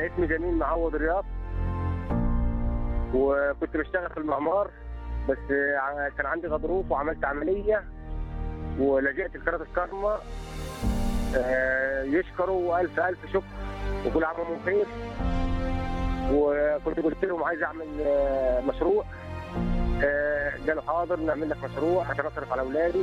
انا اسمي جميل معوض رياض وكنت بشتغل في المعمار بس ع- كان عندي غضروف وعملت عمليه ولجأت لقناه الكرمة آه، يشكروا الف الف شكر وكل عام وانتم بخير وكنت قلت لهم عايز اعمل آه، مشروع آه، قالوا حاضر نعمل لك مشروع عشان اصرف على اولادي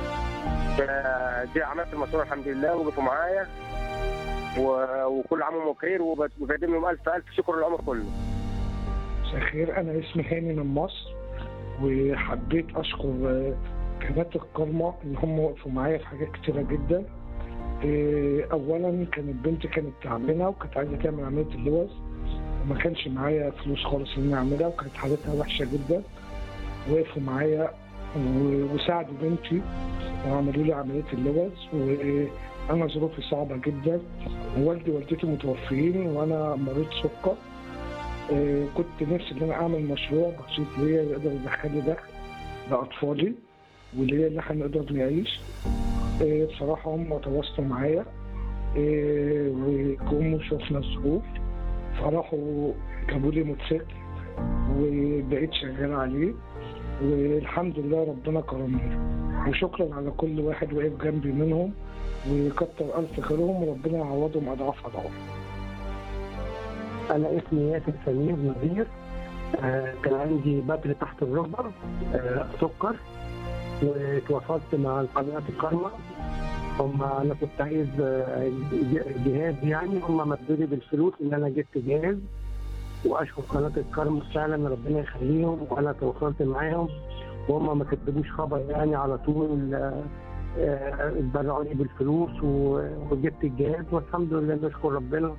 فجي عملت المشروع الحمد لله وقفوا معايا و- وكل عام وانتم بخير وب- وبقدم لهم الف الف شكر العمر كله مساء الخير انا اسمي هاني من مصر وحبيت اشكر آه، قناه الكرمة ان هم وقفوا معايا في حاجات كتيره جدا آه، اولا كانت بنتي كانت تعبانه وكانت عايزه تعمل عمليه اللوز وما كانش معايا فلوس خالص ان أنا اعملها وكانت حالتها وحشه جدا وقفوا معايا و- وساعدوا بنتي وعملوا لي عمليه اللوز وانا ظروفي صعبه جدا ووالدي ووالدتي متوفيين وانا مريض سكر آه، كنت نفسي ان انا اعمل مشروع بسيط ليا يقدر يدخل لي دخل لاطفالي وليا ان احنا نقدر نعيش آه، بصراحه هم تواصلوا معايا آه، وجم وشوفنا الظروف فراحوا جابوا لي موتوسيكل وبقيت شغال عليه والحمد لله ربنا كرمني وشكرا على كل واحد وقف جنبي منهم وكتر الف خيرهم وربنا يعوضهم اضعاف اضعاف انا اسمي ياسر سمير نذير آه، كان عندي بتر تحت الركبه آه، سكر وتواصلت مع قناه الكرمة هم انا كنت عايز آه، ج- جهاز يعني هم مدوا لي بالفلوس ان انا جبت جهاز واشكر قناه الكرمة فعلا ربنا يخليهم وانا تواصلت معاهم وهم ما كتبوش خبر يعني على طول آه، آه، اتبرعوا لي بالفلوس و- وجبت الجهاز والحمد لله نشكر ربنا